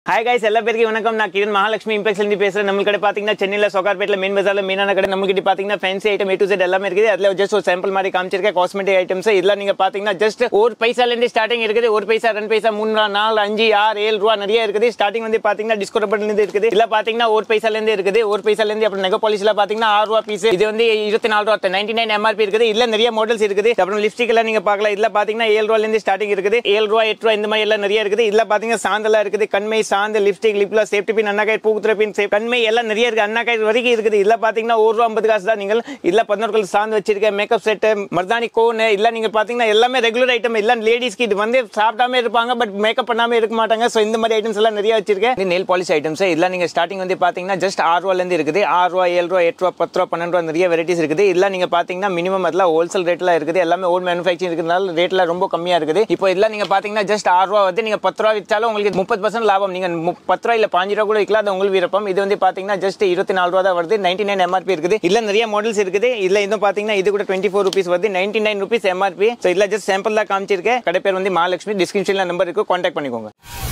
hi guys எல்லா பேருக்கு வணக்கம் நான் கிரண் மகாலட்சுமி இம்பெக்ஸ்ல இருந்து பேசுறேன் நம்ம கடை பாத்தீங்கன்னா சென்னையில சொகார்பேட்ல மெயின் பஜார்ல மீனான கடை நம்ம கிட்ட பாத்தீங்கன்னா fancy item A to Z எல்லாமே இருக்குது அதுல ஜஸ்ட் ஒரு சாம்பிள் மாதிரி காமிச்சிருக்கேன் காஸ்மெட்டிக் ஐட்டம்ஸ் இதெல்லாம் நீங்க பாத்தீங்கன்னா ஜஸ்ட் ஒரு பைசால இருந்து ஸ்டார்டிங் இருக்குது ஒரு பைசா ரெண்டு பைசா மூணு ரூபா, நாலு அஞ்சு ஆறு ஏழு ரூபா நிறைய இருக்குது ஸ்டார்டிங் வந்து பாத்தீங்கன்னா டிஸ்கவுண்ட் இருந்து இருக்குது இல்ல பாத்தீங்கன்னா ஒரு பைசால இருந்து இருக்குது ஒரு பைசால இருந்து அப்புறம் நெகோ பாலிசில பாத்தீங்கன்னா ஆறு ரூபா பீஸ் இது வந்து இருபத்தி நாலு ரூபா நைன்டி நைன் எம்ஆர்பி இருக்குது இல்ல நிறைய மாடல்ஸ் இருக்குது அப்புறம் லிப்ஸ்டிக் எல்லாம் நீங்க பார்க்கலாம் இதுல பாத்தீங்கன்னா ஏழு ரூபால இருந்து ஸ்டார்டிங் இருக்குது ஏழு ரூபா எட்டு ரூபா இந்த மாதிரி எல்லாம் நிறைய இருக்குது இதுல பாத்தீங்கன்னா சாந்தெல்லாம் இருக்குது கண்மை சாந்து லிப்ஸ்டிக் லிப்ல சேஃப்டி பின் அண்ணாக்காய் பூக்குத்துற பின் சேஃப் கண்மை எல்லாம் நிறைய இருக்கு அண்ணாக்காய் வரைக்கும் இருக்குது இதுல பாத்தீங்கன்னா ஒரு ரூபா ஐம்பது காசு தான் நீங்கள் இதுல பதினோரு சாந்து வச்சிருக்க மேக்கப் செட் மர்தானி கோன் இல்ல நீங்க பாத்தீங்கன்னா எல்லாமே ரெகுலர் ஐட்டம் எல்லாம் லேடிஸ்க்கு இது வந்து சாப்பிடாம இருப்பாங்க பட் மேக்கப் பண்ணாம இருக்க மாட்டாங்க சோ இந்த மாதிரி ஐட்டம்ஸ் எல்லாம் நிறைய வச்சிருக்கேன் நெயில் பாலிஷ் ஐட்டம்ஸ் இதெல்லாம் நீங்க ஸ்டார்டிங் வந்து பாத்தீங்கன்னா ஜஸ்ட் ஆறு ரூபால இருந்து இருக்குது ஆறு ரூபா ஏழு ரூபா எட்டு ரூபா பத்து ரூபா பன்னெண்டு ரூபா நிறைய வெரைட்டிஸ் இருக்குது இதெல்லாம் நீங்க பாத்தீங்கன்னா மினிமம் அதெல்லாம் ஹோல்சேல் ரேட்ல இருக்குது எல்லாமே ஓன் மேனுஃபேக்சரிங் இருக்கிறதுனால ரேட்ல ரொம்ப கம்மியா இருக்குது இப்போ இதெல்லாம் நீங்க பாத்தீங்கன்னா ஜஸ்ட் ஆறு ரூபா வந்து நீங்க பத்து ரூபா விற்றாலும் உங்களுக்கு முப்பது பர்சன்ட் லாபம் நீங்க மு- பத்து ரூபா இல்ல பாஞ்சு ரூபா கூட விற்கலாம் அது உங்களுக்கு விருப்பம் இது வந்து பாத்தீங்கன்னா ஜஸ்ட் இருபத்தி நாலு ரூபா தான் வருது நைன்டி நைன் எம்ஆர்பி இருக்குது இல்ல நிறைய மாடல்ஸ் இருக்குது இல்ல இதுவும் பாத்தீங்கன்னா இது கூட டுவெண்ட்டி ஃபோர் ருபீஸ் வருது ninety nine rupees MRP so இல்ல ஜஸ்ட் சாம்பிள் தான் காமிச்சிருக்கேன் கடை பேர் வந்து மகாலட்சுமி டிஸ்கிரிப்ஷன்ல நம்பர் இருக்கு கான்டாக்ட் பண்ணிக்கோங்க